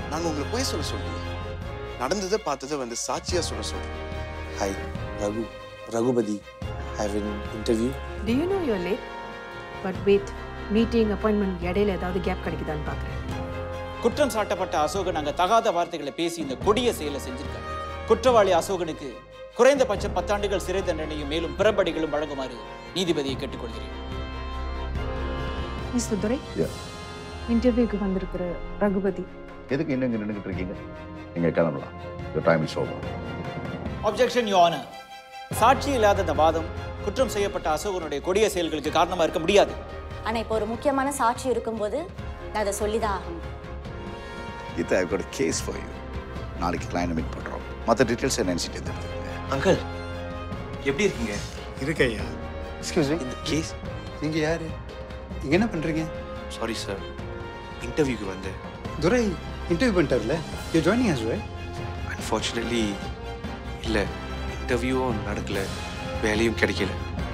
நாங்க உங்களை போய் சொல்ல சொல்றோம் நடந்ததை பார்த்ததை வந்து சாட்சியா சொல்ல சொல்றோம் Hi, Raghu. Raghupati. Have an interview. Do you know you're late? But wait, meeting appointment இடையில ஏதாவது கேப் கிடைக்குதான்னு பார்க்குறேன் குற்றம் சாட்டப்பட்ட அசோகன் அங்க தகாத வார்த்தைகளை பேசி இந்த கொடிய செயலை செஞ்சிருக்காரு குற்றவாளி அசோகனுக்கு குறைந்தபட்ச பத்தாண்டுகள் சிறை தண்டனையும் மேலும் பிறப்படிகளும் வழங்குமாறு நீதிபதியை கேட்டுக்கொள்கிறேன் மிஸ்டர் துரை Yeah. இன்டர்வியூக்கு வந்திருக்கிற ரகுபதி எதுக்கு இன்னும் இங்கே நின்றுட்டு இருக்கீங்க நீங்கள் கிளம்பலாம் your time is over objection your honour சாட்சி இல்லாத இந்த வாதம் குற்றம் செய்யப்பட்ட அசோகனுடைய கொடிய செயல்களுக்கு காரணமா இருக்க முடியாது ஆனா இப்போ ஒரு முக்கியமான சாட்சி இருக்கும்போது நான் அதை சொல்லிதான் ஆகணும் Geetha I got case for you நாளைக்கு கிளைண்ட் மீட் பண்ணுறோம் மற்ற டீட்டெயில்ஸ் நினச்சிட்டு எடுத்துக்கோங்க அங்கிள் எப்படி இருக்கீங்க இருக்கையா எக்ஸ்கியூஸ் மீ இந்த கேஸ் நீங்கள் யார் இங்கே என்ன பண்ணுறீங்க சாரி சார் இன்டர்வியூக்கு வந்தேன் துரை இன்டர்வியூ பண்ணிட்டார்ல you joining has way unfortunately இல்லை இன்டர்வியூவும் நடக்கல வேலையும் கிடைக்கல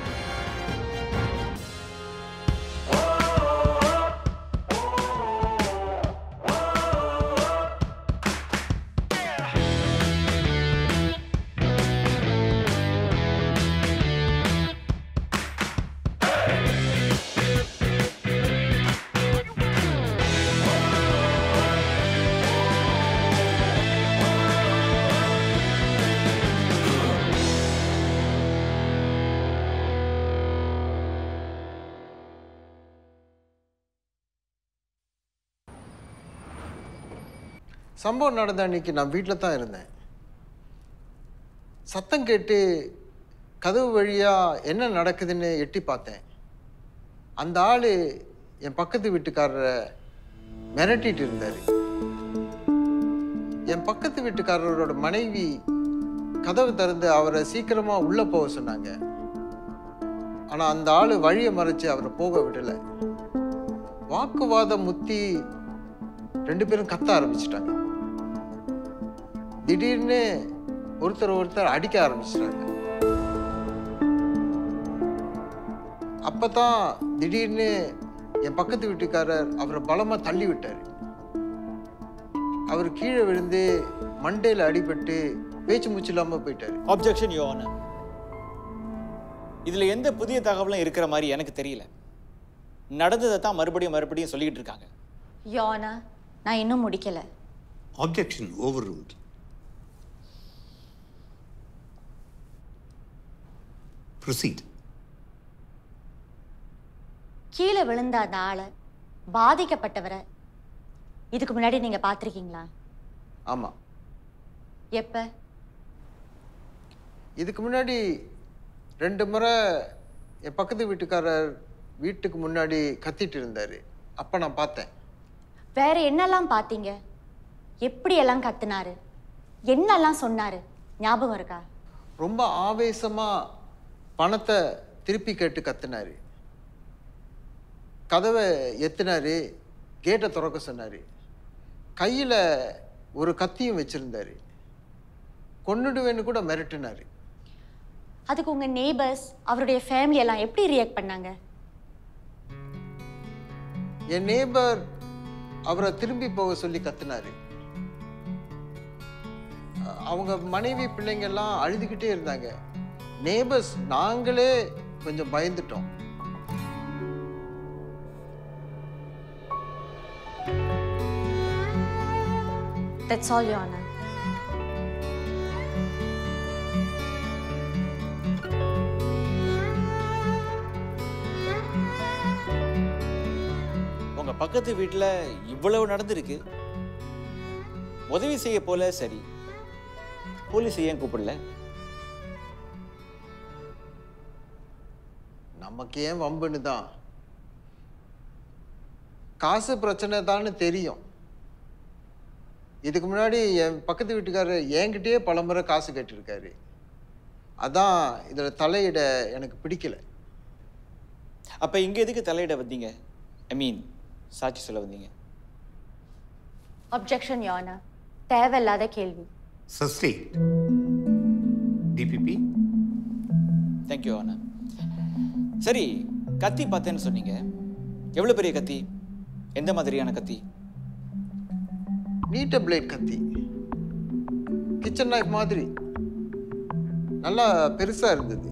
சம்பவம் நடந்த அன்னைக்கு நான் வீட்டில் தான் இருந்தேன் சத்தம் கேட்டு கதவு வழியாக என்ன நடக்குதுன்னு எட்டி பார்த்தேன் அந்த ஆள் என் பக்கத்து வீட்டுக்காரரை மிரட்டிட்டு இருந்தார் என் பக்கத்து வீட்டுக்காரரோட மனைவி கதவு திறந்து அவரை சீக்கிரமாக உள்ளே போக சொன்னாங்க ஆனால் அந்த ஆள் வழியை மறைச்சு அவரை போக விடலை வாக்குவாதம் முத்தி ரெண்டு பேரும் கத்த ஆரம்பிச்சிட்டாங்க திடீர்னு ஒருத்தர் ஒருத்தர் அடிக்க ஆரம்பிச்சிட்டாங்க அப்பதான் திடீர்னு என் பக்கத்து வீட்டுக்காரர் அவரை பலமா தள்ளி விட்டாரு அவர் கீழே விழுந்து மண்டையில அடிபட்டு பேச்சு மூச்சு இல்லாம போயிட்டாரு அப்ஜெக்ஷன் யோ ஆனர் இதுல எந்த புதிய தகவலும் இருக்கிற மாதிரி எனக்கு தெரியல நடந்ததை தான் மறுபடியும் மறுபடியும் சொல்லிக்கிட்டு இருக்காங்க யோனா நான் இன்னும் முடிக்கல ஆப்ஜெக்ஷன் ஓவர் ரூல்ட் ப்ரொசீட் கீழே விழுந்த அந்த ஆளை பாதிக்கப்பட்டவரை இதுக்கு முன்னாடி நீங்க பார்த்திருக்கீங்களா ஆமா எப்ப இதுக்கு முன்னாடி ரெண்டு முறை என் பக்கத்து வீட்டுக்காரர் வீட்டுக்கு முன்னாடி கத்திட்டு இருந்தாரு அப்ப நான் பார்த்தேன் வேற என்னெல்லாம் பார்த்தீங்க எப்படி எல்லாம் கத்துனாரு என்னெல்லாம் சொன்னாரு ஞாபகம் இருக்கா ரொம்ப ஆவேசமா பணத்தை திருப்பி கேட்டு கத்துனாரு கதவை எத்துனாரு கேட்டை திறக்க சொன்னாரு கையில ஒரு கத்தியும் வச்சிருந்தாரு கொன்னுடுவேன்னு கூட மிரட்டினாரு அதுக்கு உங்க நெய்பர்ஸ் அவருடைய ஃபேமிலி எல்லாம் எப்படி ரியாக்ட் பண்ணாங்க என் நேபர் அவரை திரும்பி போக சொல்லி கத்துனாரு அ- அவங்க மனைவி பிள்ளைங்க எல்லாம் அழுதுகிட்டே இருந்தாங்க நேபர்ஸ் நாங்களே கொஞ்சம் பயந்துட்டோம் தட்ஸ் ஆல் யோனா உங்க பக்கத்து வீட்டுல இவ்வளவு நடந்திருக்கு உதவி செய்ய போல சரி போலீஸ் ஏன் கூப்பிடல நமக்கு ஏன் வம்புன்னு தான் காசு பிரச்சனை தான்னு தெரியும் இதுக்கு முன்னாடி என் பக்கத்து வீட்டுக்காரர் என்கிட்டயே பலமுறை காசு கேட்டிருக்காரு அதான் இதில் தலையிட எனக்கு பிடிக்கல அப்ப இங்க எதுக்கு தலையிட வந்தீங்க ஐ மீன் சாட்சி சொல்ல வந்தீங்க அப்ஜெக்ஷன் யோனா தேவையில்லாத கேள்வி சஸ்டெயின் டிபிபி தேங்க்யூ அண்ணா சரி கத்தி பார்த்தேன்னு சொன்னீங்க எவ்வளவு பெரிய கத்தி எந்த மாதிரியான கத்தி நீட்ட பிளேட் கத்தி கிச்சன் நைஃப் மாதிரி நல்லா பெருசா இருந்தது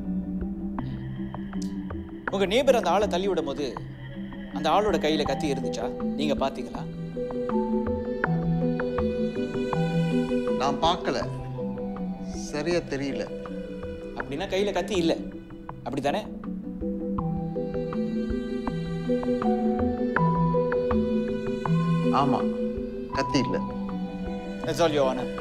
உங்க நேபர் அந்த ஆளை தள்ளி விடும் போது அந்த ஆளோட கையில கத்தி இருந்துச்சா நீங்க பாத்தீங்களா நான் பார்க்கல சரியா தெரியல அப்படின்னா கையில கத்தி இல்ல அப்படித்தானே ஆமா கத்தி இல்லை That's all, Your Honor.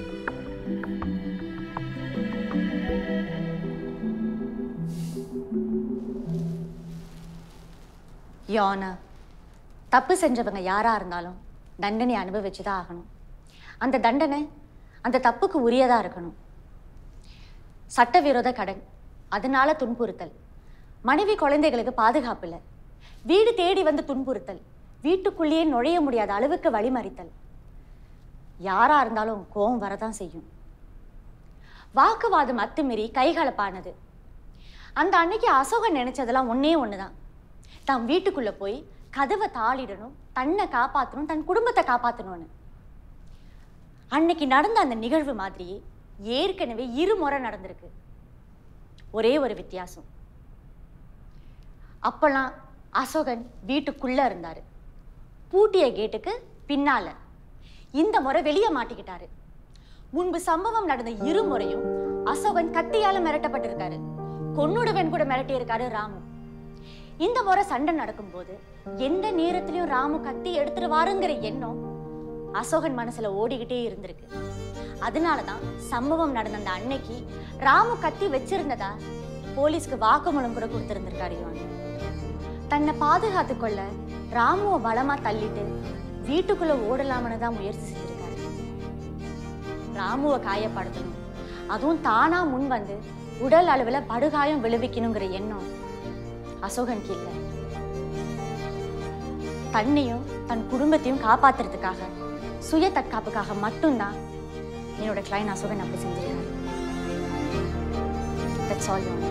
YONO தப்பு செஞ்சவங்க யாரா இருந்தாலும் தண்டனை அனுபவிச்சு தான் ஆகணும் அந்த தண்டனை அந்த தப்புக்கு உரியதா இருக்கணும் சட்டவிரோத கடன் அதனால துன்புறுத்தல் மனைவி குழந்தைகளுக்கு பாதுகாப்பு இல்லை வீடு தேடி வந்து துன்புறுத்தல் வீட்டுக்குள்ளேயே நுழைய முடியாத அளவுக்கு வழிமறித்தல் யாரா இருந்தாலும் கோபம் வரதான் செய்யும் வாக்குவாதம் அத்துமீறி கைகலப்பானது அந்த அன்னைக்கு அசோகன் நினைச்சதெல்லாம் ஒண்ணே ஒண்ணுதான் தான் வீட்டுக்குள்ள போய் கதவை தாளிடணும் தன்னை காப்பாற்றணும் தன் குடும்பத்தை காப்பாற்றணும்னு அன்னைக்கு நடந்த அந்த நிகழ்வு மாதிரியே ஏற்கனவே இருமுறை நடந்திருக்கு ஒரே ஒரு வித்தியாசம் அப்பெல்லாம் அசோகன் வீட்டுக்குள்ள இருந்தாரு பூட்டிய கேட்டுக்கு பின்னால இந்த முறை வெளியே மாட்டிக்கிட்டாரு முன்பு சம்பவம் நடந்த இரு முறையும் அசோகன் கத்தியால மிரட்டப்பட்டிருக்காரு கொன்னுடுவன் கூட மிரட்டி இருக்காரு ராமு இந்த முறை சண்டை நடக்கும்போது எந்த நேரத்திலயும் ராமு கத்தி எடுத்துருவாருங்கிற எண்ணம் அசோகன் மனசுல ஓடிக்கிட்டே இருந்திருக்கு அதனாலதான் சம்பவம் நடந்த அந்த அன்னைக்கு ராமு கத்தி வச்சிருந்ததா போலீஸ்க்கு வாக்குமூலம் கூட கொடுத்திருந்திருக்காரு இவன் தன்னை பாதுகாத்து கொள்ள ராமுவை பலமா தள்ளிட்டு வீட்டுக்குள்ள ஓடலாம்னு தான் முயற்சி செஞ்சிருக்காரு ராமுவை காயப்படுத்தணும் அதுவும் தானா முன் வந்து உடல் அளவுல படுகாயம் விளைவிக்கணுங்கிற எண்ணம் அசோகனுக்கு இல்லை தன்னையும் தன் குடும்பத்தையும் காப்பாத்துறதுக்காக சுய தற்காப்புக்காக மட்டும்தான் என்னோட கிளைன் அசோகன் அப்படி செஞ்சிருக்காரு That's all, Your Honor.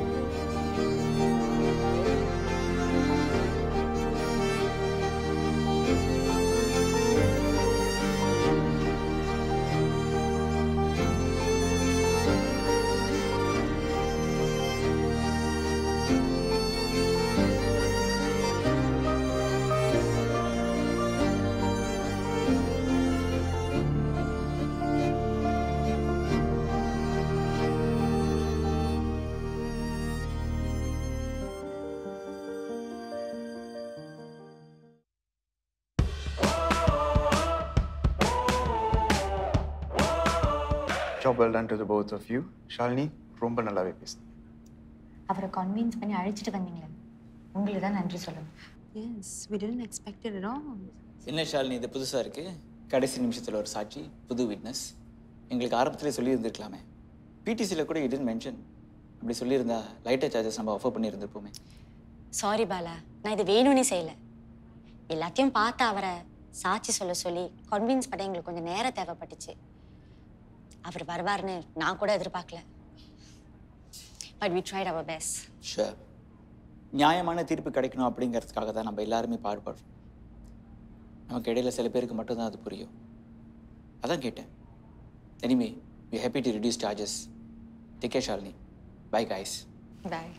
Job well done to the both of you Shalini ரொம்ப நல்லாவே பேசுனீங்க அவரை கன்வின்ஸ் பண்ணி அழைச்சிட்டு வந்தீங்களே உங்களுக்கு தான் நன்றி சொல்லணும் Yes, we didn't expect it at all. என்ன ஷாலினி இது புதுசா இருக்கு கடைசி நிமிஷத்துல ஒரு சாட்சி புது விட்னஸ் எங்களுக்கு ஆரம்பத்திலே சொல்லியிருந்திருக்கலாமே பிடிசியில் கூட இடன் மென்ஷன் அப்படி சொல்லியிருந்தா லைட்டர் சார்ஜஸ் நம்ம ஆஃபர் பண்ணியிருந்திருப்போமே சாரி பாலா நான் இது வேணும்னே செய்யல எல்லாத்தையும் பார்த்து அவரை சாட்சி சொல்ல சொல்லி கன்வின்ஸ் பண்ண எங்களுக்கு கொஞ்சம் நேரம் தேவைப்பட்டுச்சு அவர் வருவார்னு நான் கூட எதிர்பார்க்கல but we tried our best sure நியாயமான தீர்ப்பு கிடைக்கணும் அப்படிங்கிறதுக்காக தான் நம்ம எல்லாருமே பாடுபடுறோம் நமக்கு இடையில சில பேருக்கு மட்டும்தான் அது புரியும் அதான் கேட்டேன் anyway we happy to reduce charges take Shalini bye guys bye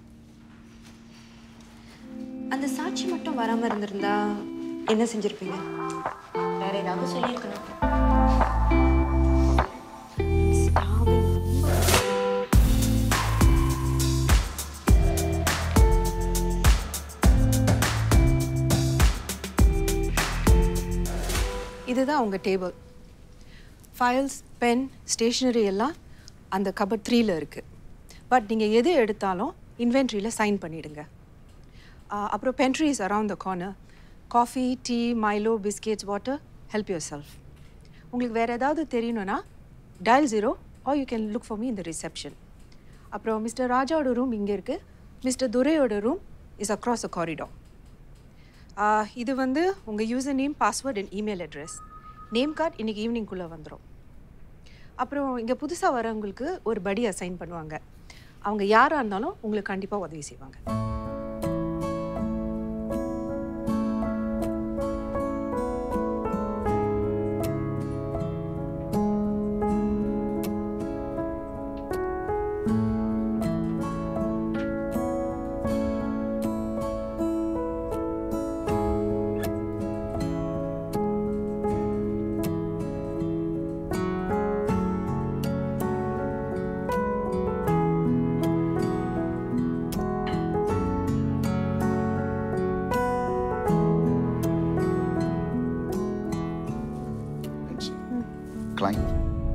அந்த சாட்சி மட்டும் வராம இருந்திருந்தா என்ன செஞ்சிருப்பீங்க வேற ஏதாவது சொல்லியிருக்கணும் இதுதான் உங்கள் டேபிள் ஃபைல்ஸ் பென் ஸ்டேஷ்னரி எல்லாம் அந்த கபட் த்ரீல இருக்குது பட் நீங்கள் எது எடுத்தாலும் இன்வென்ட்ரியில் சைன் பண்ணிடுங்க ஆஹ் அப்புறம் pantries around the corner coffee tea Milo biscuits water help yourself உங்களுக்கு வேறு ஏதாவது தெரியணும்னா dial zero or you can look for me இந்த ரிசப்ஷன் அப்புறம் மிஸ்டர் ராஜாவோட ரூம் இங்கே இருக்குது மிஸ்டர் துரையோட room is across a corridor ஆஹ் இது வந்து உங்கள் username password and email address name card இன்னைக்கு ஈவினிங்குள்ளே வந்துடும் அப்புறம் இங்கே புதுசாக வரவங்களுக்கு ஒரு படி அசைன் பண்ணுவாங்க அவங்க யாராக இருந்தாலும் உங்களுக்கு கண்டிப்பாக உதவி செய்வாங்க client?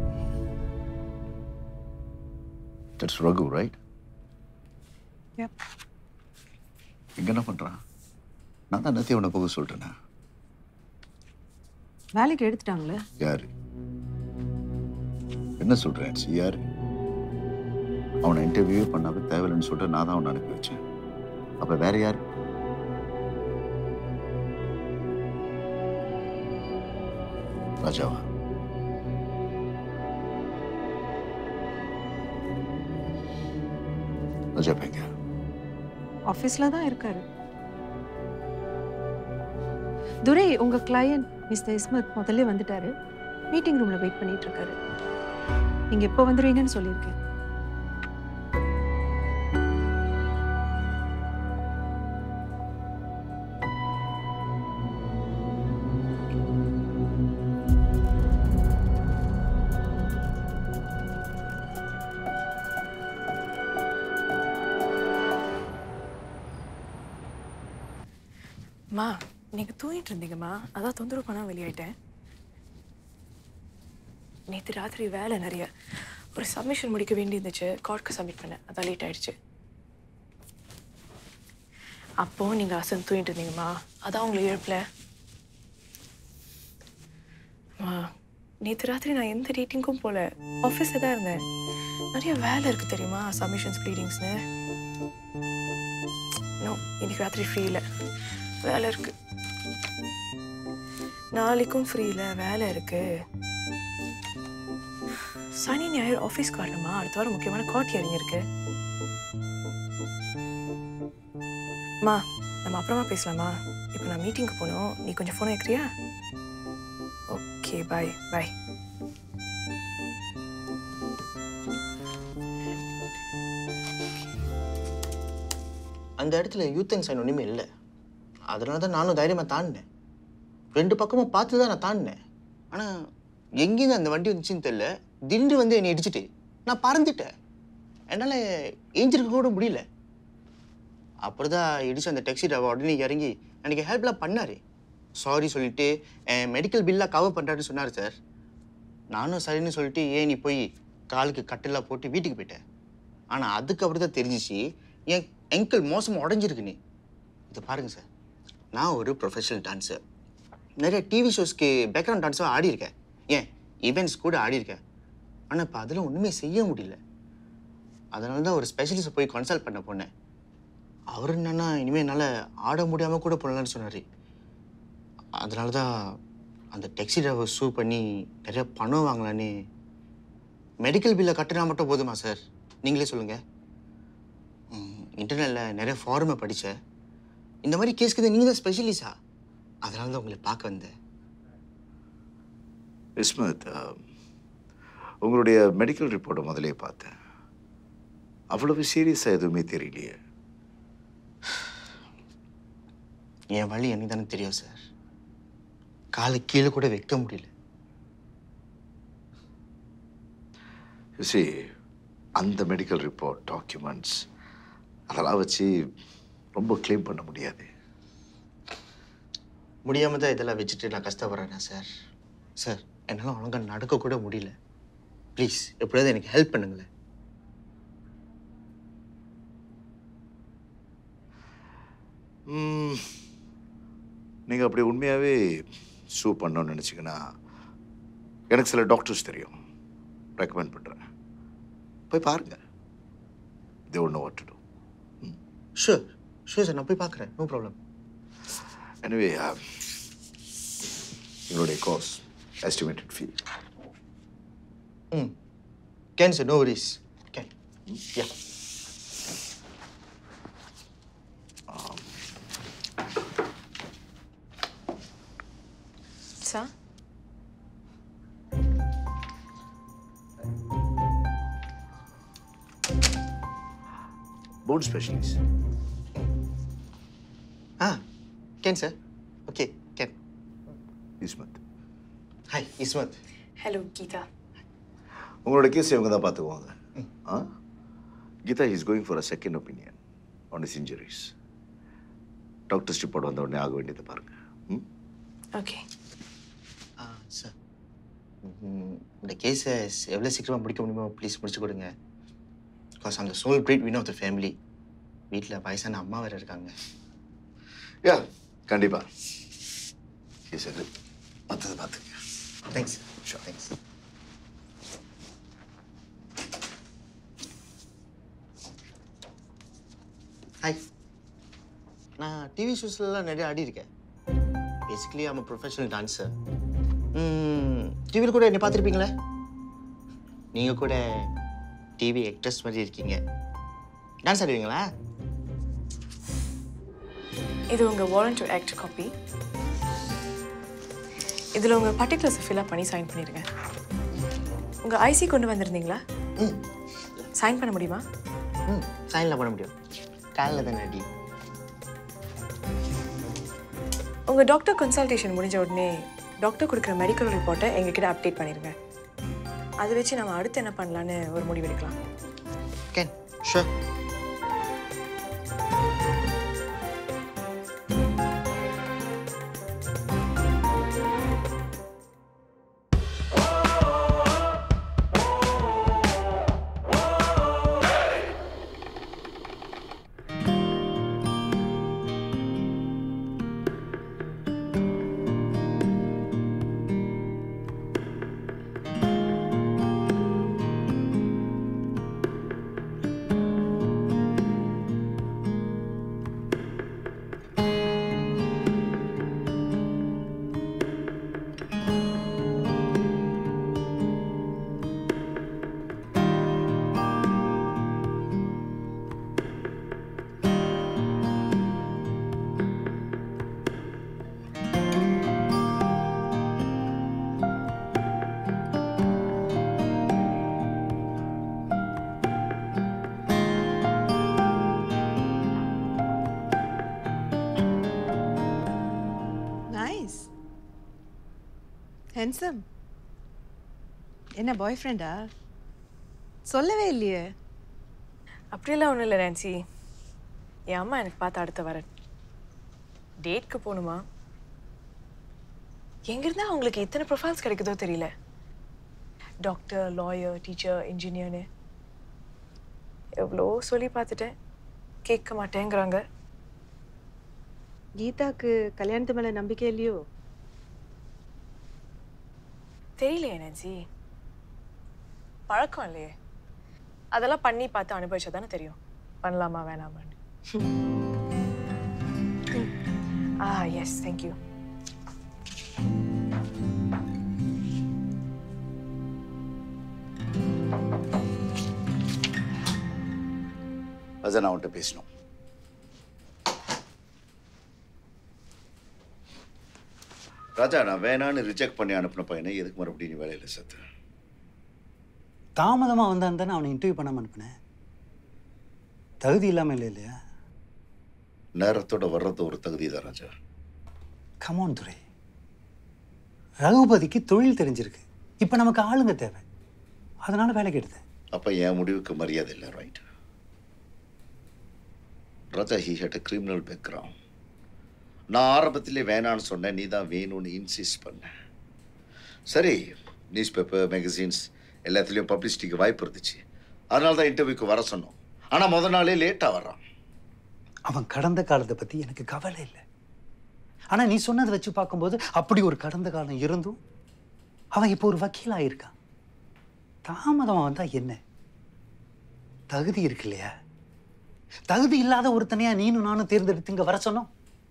That's Raghu, right? Yep. இங்க என்ன பண்றான் நான் தான் நேத்தி அவனை போக சொல்லிட்டேனே வேலைக்கு எடுத்துட்டாங்களே யாரு என்ன சொல்றேன் சி யாரு அவனை இன்டர்வியூ பண்ணாம தேவையில்லைன்னு சொல்லிட்டு நான் தான் அவனை அனுப்பி வச்சேன் அப்ப வேற யார் ராஜாவா ராஜா எங்க ஆஃபீஸில் தான் இருக்காரு துரை உங்க கிளையண்ட் மிஸ்டர் இஸ்மத் முதல்ல வந்துட்டாரு மீட்டிங் ரூம்ல வெயிட் பண்ணிட்டு இருக்காரு நீங்க எப்போ வந்துருவீங்கன்னு சொல்லியிருக்கேன் மா நீங்கள் தூங்கிட்டு இருந்தீங்கம்மா அதான் தொந்தரவு பண்ணால் வெளியாயிட்டேன் நேற்று ராத்திரி வேலை நிறைய ஒரு சப்மிஷன் முடிக்க வேண்டியிருந்துச்சு கார்ட்க்கு சப்மிட் பண்ணேன் அதான் லேட் ஆயிடுச்சு அப்போ நீங்கள் அசன் தூங்கிட்டு இருந்தீங்கம்மா அதான் உங்களை எழுப்பல மா நேற்று ராத்திரி நான் எந்த டீட்டிங்க்கும் போகல ஆஃபீஸில் தான் இருந்தேன் நிறைய வேலை இருக்குது தெரியுமா சப்மிஷன்ஸ் ப்ளீடிங்ஸ்னு நோ இன்னைக்கு ராத்திரி ஃப்ரீ இல்லை வேலை இருக்கு நாளைக்கும் ஃப்ரீ இல்லை வேலை இருக்கு சனி ஞாயிறு ஆஃபீஸ் காரணமா அடுத்த வாரம் முக்கியமான கார்ட் ஹியரிங் இருக்கு மா நம்ம அப்புறமா பேசலாமா இப்போ நான் மீட்டிங்க்கு போகணும் நீ கொஞ்சம் ஃபோன் வைக்கிறியா ஓகே பாய் பாய் அந்த இடத்துல யூத் அண்ட் சைன் ஒன்றுமே இல்லை அதனால தான் நானும் தைரியமாக தாண்டினேன் ரெண்டு பக்கமும் பார்த்து தான் நான் தாண்டினேன் ஆனால் எங்கேருந்து அந்த வண்டி வந்துச்சுன்னு தெரியல திடீர்னு வந்து என்னை இடிச்சிட்டு நான் பறந்துட்டேன் என்னால் ஏஞ்சிருக்க கூட முடியல அப்புறம் தான் இடிச்சு அந்த டாக்ஸி டிரைவர் உடனே இறங்கி எனக்கு ஹெல்ப்லாம் பண்ணார் சாரி சொல்லிட்டு என் மெடிக்கல் பில்லாக கவர் பண்ணுறாருன்னு சொன்னார் சார் நானும் சரின்னு சொல்லிட்டு ஏன் நீ போய் காலுக்கு கட்டெல்லாம் போட்டு வீட்டுக்கு போயிட்டேன் ஆனால் அதுக்கப்புறம் தான் தெரிஞ்சிச்சு என் எங்கிள் மோசமாக உடஞ்சிருக்குன்னு இது பாருங்க சார் நான் ஒரு ப்ரொஃபஷனல் டான்ஸர் நிறைய டிவி ஷோஸ்க்கு பேக்ரவுண்ட் டான்ஸாக ஆடியிருக்கேன் ஏன் ஈவெண்ட்ஸ் கூட ஆடியிருக்கேன் ஆனால் இப்போ அதெல்லாம் ஒன்றுமே செய்ய முடியல அதனால தான் ஒரு ஸ்பெஷலிஸ்ட் போய் கன்சல்ட் பண்ண போனேன் அவர் என்னன்னா இனிமேல் என்னால் ஆட முடியாமல் கூட போடலான்னு சொன்னார் அதனால தான் அந்த டெக்ஸி டிரைவர் சூ பண்ணி நிறைய பணம் வாங்கலான்னு மெடிக்கல் பில்லை கட்டினா மட்டும் போதுமா சார் நீங்களே சொல்லுங்கள் இன்டர்நெட்டில் நிறைய ஃபார்மை படித்தேன் இந்த மாதிரி கேஸ்க்கு தான் நீங்கள் தான் ஸ்பெஷலிஸ்டா அதனால தான் உங்களை பார்க்க வந்தேன் இஸ்மத் அஹ், உங்களுடைய மெடிக்கல் ரிப்போர்ட்டை முதலே பார்த்தேன் அவ்வளவு சீரியஸாக எதுவுமே தெரியலையே என் வழி எனக்கு தானே தெரியும் சார் காலை கீழே கூட வைக்க முடியல You see, அந்த மெடிக்கல் ரிப்போர்ட் டாக்குமெண்ட்ஸ் அதெல்லாம் வச்சு ரொம்ப க்ளைம் பண்ண முடியாது முடியாம தான் இதெல்லாம் வச்சுட்டு நான் கஷ்டப்படுறேனா சார் சார் என்னால் ஒழுங்கா நடக்க கூட முடியல ப்ளீஸ் எப்படியாவது எனக்கு ஹெல்ப் பண்ணுங்களேன் நீங்கள் அப்படி உண்மையாகவே சூ பண்ணணும்னு நினச்சிங்கன்னா எனக்கு சில டாக்டர்ஸ் தெரியும் ரெக்கமெண்ட் பண்ணுறேன் போய் பாருங்க தே ஒன்று what to do sure sure sir நான் போய் பார்க்குறேன் நோ ப்ராப்ளம் எனிவே என்னுடைய cost estimated fee hmm Ken sir no worries Ken yeah sir bone specialist ah Ken sir okay Ken Ismat hi Ismat hello Geetha உங்களோட case இவங்க தான் பார்த்துக்குவாங்க ah Geetha is going for a second opinion on his injuries doctors report வந்த உடனே ஆக வேண்டியதை பாருங்க ம் ஓகே ஆ சார் ம், இந்த கேஸை எவ்வளோ சீக்கிரமாக முடிக்க முடியுமோ ப்ளீஸ் முடிச்சு கொடுங்க பிகாஸ் அந்த sole breadwinner of the family வீட்டில் வயசான அம்மா வேறு இருக்காங்க யா கண்டிப்பா சரி மற்றது பார்த்துங்க தேங்க்ஸ் ஷோர் தேங்க்ஸ் ஹாய் நான் டிவி ஷோஸ்லாம் நிறைய ஆடி இருக்கேன் பேசிக்கலி ஐம் ப்ரொஃபஷனல் டான்ஸர் டிவியில் கூட என்ன பார்த்துருப்பீங்களே நீங்கள் கூட டிவி ஆக்ட்ரஸ் மாதிரி இருக்கீங்க டான்ஸ் ஆடுவீங்களா இது உங்கள் வாரண்ட் டு ஆக்ட் காப்பி இதில் உங்கள் பர்டிகுலர்ஸை ஃபில்அப் பண்ணி சைன் பண்ணிடுங்க உங்கள் ஐசி கொண்டு வந்திருந்தீங்களா ம் சைன் பண்ண முடியுமா ம் சைனில் பண்ண முடியும் காலில் தானே அடி உங்கள் டாக்டர் கன்சல்டேஷன் முடிஞ்ச உடனே டாக்டர் கொடுக்குற மெடிக்கல் ரிப்போர்ட்டை எங்ககிட்ட அப்டேட் பண்ணிடுங்க அதை வச்சு நம்ம அடுத்து என்ன பண்ணலான்னு ஒரு முடிவு எடுக்கலாம் கேன் ஷோர் நைஸ் ஹென்சம் என்ன பாய் ஃப்ரெண்டா சொல்லவே இல்லையே அப்படியெல்லாம் ஒன்றும் இல்லை நான்சி என் அம்மா எனக்கு பார்த்து அடுத்த வரேன் டேட்க்கு போகணுமா எங்கிருந்தா அவங்களுக்கு எத்தனை ப்ரொஃபைல்ஸ் கிடைக்குதோ தெரியல டாக்டர் லாயர் டீச்சர் இன்ஜினியர்னு எவ்வளோ சொல்லி பார்த்துட்டேன் கேட்க மாட்டேங்கிறாங்க கீதாக்கு கல்யாணத்து மேல நம்பிக்கை இல்லையோ தெரியலையே நான்சி பழக்கம் இல்லையே அதெல்லாம் பண்ணி பார்த்து அனுபவிச்சா தானே தெரியும் பண்ணலாமா வேணாமான்னு ஆ எஸ் தேங்க்யூ அதான் நான் அவன்கிட்ட பேசணும் ராஜா நான் வேணான்னு ரிஜெக்ட் பண்ணி அனுப்பின பையனை எதுக்கு மறுபடியும் நீ வேலையில் சேர்த்து தாமதமாக வந்தான் தானே அவனை இன்டர்வியூ பண்ணாம அனுப்புனேன் தகுதி இல்லாமல் இல்லை இல்லையா நேரத்தோட வர்றது ஒரு தகுதி தான் ராஜா கமான் துரை ரகுபதிக்கு தொழில் தெரிஞ்சிருக்கு இப்போ நமக்கு ஆளுங்க தேவை அதனால வேலைக்கு எடுத்தேன் அப்போ என் முடிவுக்கு மரியாதை இல்லை right Raja he had a criminal background நான் ஆரம்பத்திலே வேணான்னு சொன்னேன் நீ தான் வேணும்னு இன்சிஸ்ட் பண்ண சரி நியூஸ் பேப்பர் மேகசின்ஸ் எல்லாத்துலேயும் பப்ளிசிட்டிக்கு வாய்ப்பு இருந்துச்சு அதனால தான் இன்டர்வியூக்கு வர சொன்னோம் ஆனால் முத நாளே லேட்டாக வர்றான் அவன் கடந்த காலத்தை பற்றி எனக்கு கவலை இல்லை ஆனால் நீ சொன்னதை வச்சு பார்க்கும்போது அப்படி ஒரு கடந்த காலம் இருந்தும் அவன் இப்போ ஒரு வக்கீல் ஆயிருக்கான் தாமதமாக வந்தா என்ன தகுதி இருக்கு இல்லையா தகுதி இல்லாத ஒருத்தனையா நீனும் நானும் தேர்ந்தெடுத்து இங்க வர சொன்னோம்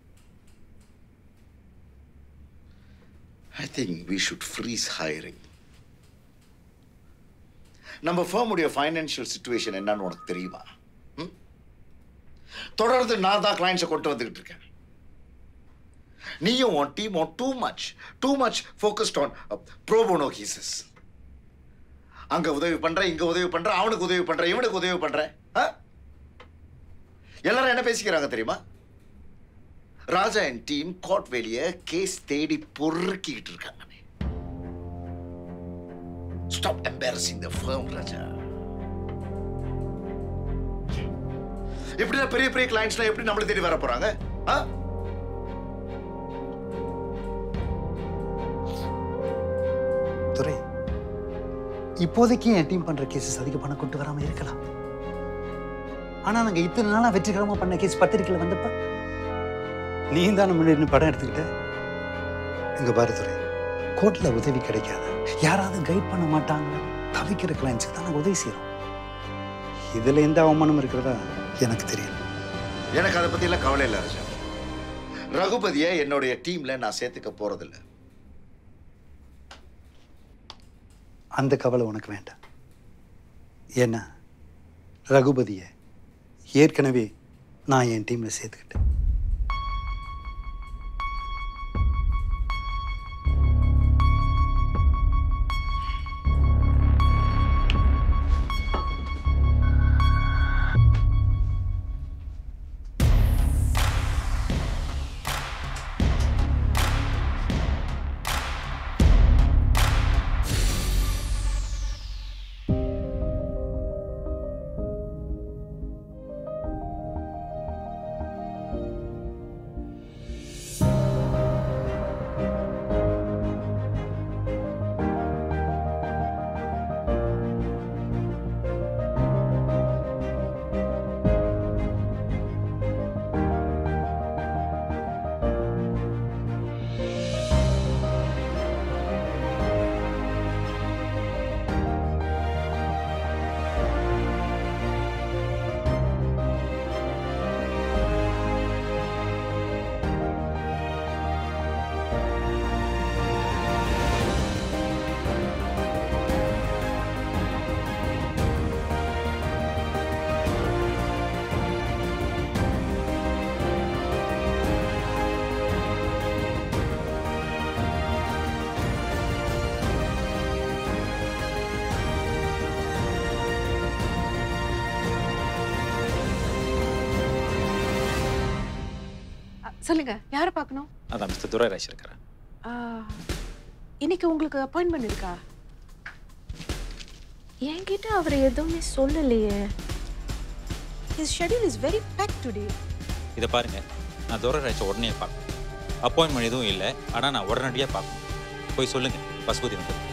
I think we should freeze hiring நம்ம ஃபேமுடைய ஃபைனான்ஷியல் சுச்சுவேஷன் என்னன்னு உனக்கு தெரியுமா ம்? தொடர்ந்து நான் தான் கிளைண்ட்ஸை கொண்டு வந்துகிட்டு இருக்கேன் நீயும் உன் team too much too much focused on pro bono cases அங்க உதவி பண்ற இங்க உதவி பண்ற அவனுக்கு உதவி பண்ற இவனுக்கு உதவி பண்ற ஆ? எல்லாரும் என்ன பேசிக்கிறாங்க தெரியுமா ராஜா அண்ட் டீம் கோர்ட் வெளியே கேஸ் தேடி பொறுக்கிட்டு இருக்காங்க stop embarrassing the firm Raja இப்படிதான் பெரிய பெரிய கிளைண்ட்ஸ்லாம் எப்படி நம்மளை தேடி வர போறாங்க ஆ? துரை இப்போதைக்கு என் டீம் பண்ற கேசஸ் அதிக பணம் கொண்டு வராம இருக்கலாம் ஆனா நாங்க இத்தனை நாளா வெற்றிகரமா பண்ண கேஸ் பத்திரிக்கையில வந்தப்ப நீ தான் முன்னாடி படம் எடுத்துக்கிட்ட இங்க பாரு துரை கோர்ட்ல உதவி கிடைக்காத யாராவது கைட் பண்ண மாட்டாங்க தவிக்கிற கிளைண்ட்ஸுக்கு தான் நாங்க உதவி செய்யறோம் இதுல எந்த அவமானம் இருக்கிறதா எனக்கு தெரியல எனக்கு அதை பற்றியெல்லாம் கவலை இல்லை ராஜா ரகுபதியை என்னுடைய டீமில் நான் சேர்த்துக்க போகிறதில்ல அந்த கவலை உனக்கு வேண்டாம் ஏன்னா ரகுபதியை ஏற்கனவே நான் என் டீமில் சேர்த்துக்கிட்டேன் அ, சொல்லுங்க யாரை பார்க்கணும் அதான் மிஸ்டர் துரைராஜ் இருக்கிறேன் ஆ, இன்னைக்கு உங்களுக்கு அப்பாயின்மெண்ட் இருக்கா என்கிட்ட அவர் எதுவுமே சொல்லலையே his schedule is very pack today இதை பாருங்க நான் துரைராஜை உடனே பார்க்கணும் அப்பாயின்மெண்ட் எதுவும் இல்லை ஆனால் நான் உடனடியாக பார்க்கணும் போய் சொல்லுங்க பசுபதி வந்து